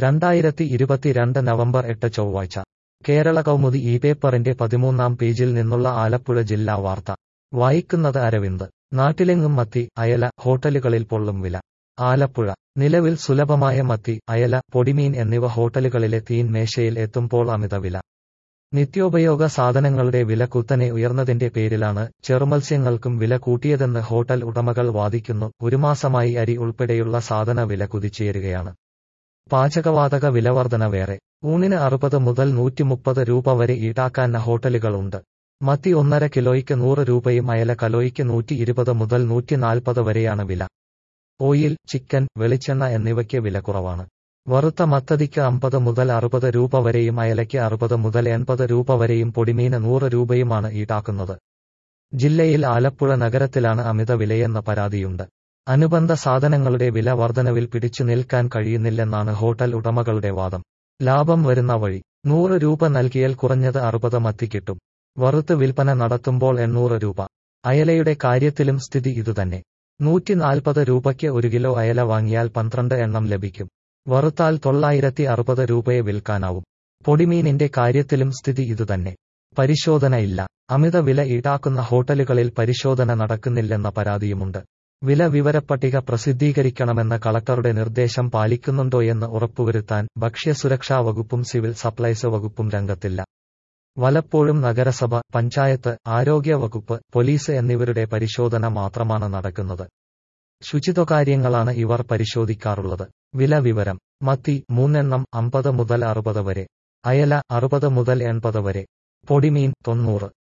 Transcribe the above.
രണ്ടായിരത്തി ഇരുപത്തിരണ്ട് നവംബർ എട്ട് ചൊവ്വാഴ്ച കേരള കൗമുദി ഈ പേപ്പറിന്റെ പതിമൂന്നാം പേജിൽ നിന്നുള്ള ആലപ്പുഴ ജില്ലാ വാർത്ത വായിക്കുന്നത് അരവിന്ദ് നാട്ടിലെങ്ങും മത്തി അയല ഹോട്ടലുകളിൽ പൊള്ളും വില ആലപ്പുഴ നിലവിൽ സുലഭമായ മത്തി അയല പൊടിമീൻ എന്നിവ ഹോട്ടലുകളിലെ തീൻ മേശയിൽ എത്തുമ്പോൾ അമിത വില നിത്യോപയോഗ സാധനങ്ങളുടെ വില കുത്തനെ ഉയർന്നതിന്റെ പേരിലാണ് ചെറുമത്സ്യങ്ങൾക്കും വില കൂട്ടിയതെന്ന് ഹോട്ടൽ ഉടമകൾ വാദിക്കുന്നു ഒരു മാസമായി അരി ഉൾപ്പെടെയുള്ള സാധന വില കുതിച്ചുയരുകയാണ് പാചകവാതക വിലവർധന വേറെ ഊണിന് അറുപത് മുതൽ നൂറ്റിമുപ്പത് രൂപ വരെ ഈടാക്കാൻ ഹോട്ടലുകളുണ്ട് മത്തി ഒന്നര കിലോയ്ക്ക് നൂറ് രൂപയും അയല കലോയ്ക്ക് നൂറ്റി ഇരുപത് മുതൽ നൂറ്റി നാൽപ്പത് വരെയാണ് വില ഓയിൽ ചിക്കൻ വെളിച്ചെണ്ണ എന്നിവയ്ക്ക് വില കുറവാണ് വറുത്ത മത്തതിക്ക് അമ്പത് മുതൽ അറുപത് രൂപ വരെയും അയലയ്ക്ക് അറുപത് മുതൽ എൺപത് രൂപ വരെയും പൊടിമീന് നൂറ് രൂപയുമാണ് ഈടാക്കുന്നത് ജില്ലയിൽ ആലപ്പുഴ നഗരത്തിലാണ് അമിത വിലയെന്ന പരാതിയുണ്ട് അനുബന്ധ സാധനങ്ങളുടെ വില വർധനവിൽ പിടിച്ചു നിൽക്കാൻ കഴിയുന്നില്ലെന്നാണ് ഹോട്ടൽ ഉടമകളുടെ വാദം ലാഭം വരുന്ന വഴി നൂറ് രൂപ നൽകിയാൽ കുറഞ്ഞത് അറുപത് മത്തി കിട്ടും വറുത്ത് വിൽപ്പന നടത്തുമ്പോൾ എണ്ണൂറ് രൂപ അയലയുടെ കാര്യത്തിലും സ്ഥിതി ഇതുതന്നെ നൂറ്റി നാൽപ്പത് രൂപയ്ക്ക് ഒരു കിലോ അയല വാങ്ങിയാൽ പന്ത്രണ്ട് എണ്ണം ലഭിക്കും വറുത്താൽ തൊള്ളായിരത്തി അറുപത് രൂപയെ വിൽക്കാനാവും പൊടിമീനിന്റെ കാര്യത്തിലും സ്ഥിതി ഇതുതന്നെ പരിശോധന ഇല്ല അമിത വില ഈടാക്കുന്ന ഹോട്ടലുകളിൽ പരിശോധന നടക്കുന്നില്ലെന്ന പരാതിയുമുണ്ട് വില വിവരപ്പട്ടിക പ്രസിദ്ധീകരിക്കണമെന്ന കളക്ടറുടെ നിർദ്ദേശം പാലിക്കുന്നുണ്ടോയെന്ന് ഉറപ്പുവരുത്താൻ ഭക്ഷ്യസുരക്ഷാ വകുപ്പും സിവിൽ സപ്ലൈസ് വകുപ്പും രംഗത്തില്ല വലപ്പോഴും നഗരസഭ പഞ്ചായത്ത് ആരോഗ്യ വകുപ്പ് പോലീസ് എന്നിവരുടെ പരിശോധന മാത്രമാണ് നടക്കുന്നത് ശുചിത്വകാര്യങ്ങളാണ് ഇവർ പരിശോധിക്കാറുള്ളത് വില വിവരം മത്തി മൂന്നെണ്ണം അമ്പത് മുതൽ അറുപത് വരെ അയല അറുപത് മുതൽ എൺപത് വരെ പൊടിമീൻ തൊണ്ണൂറ്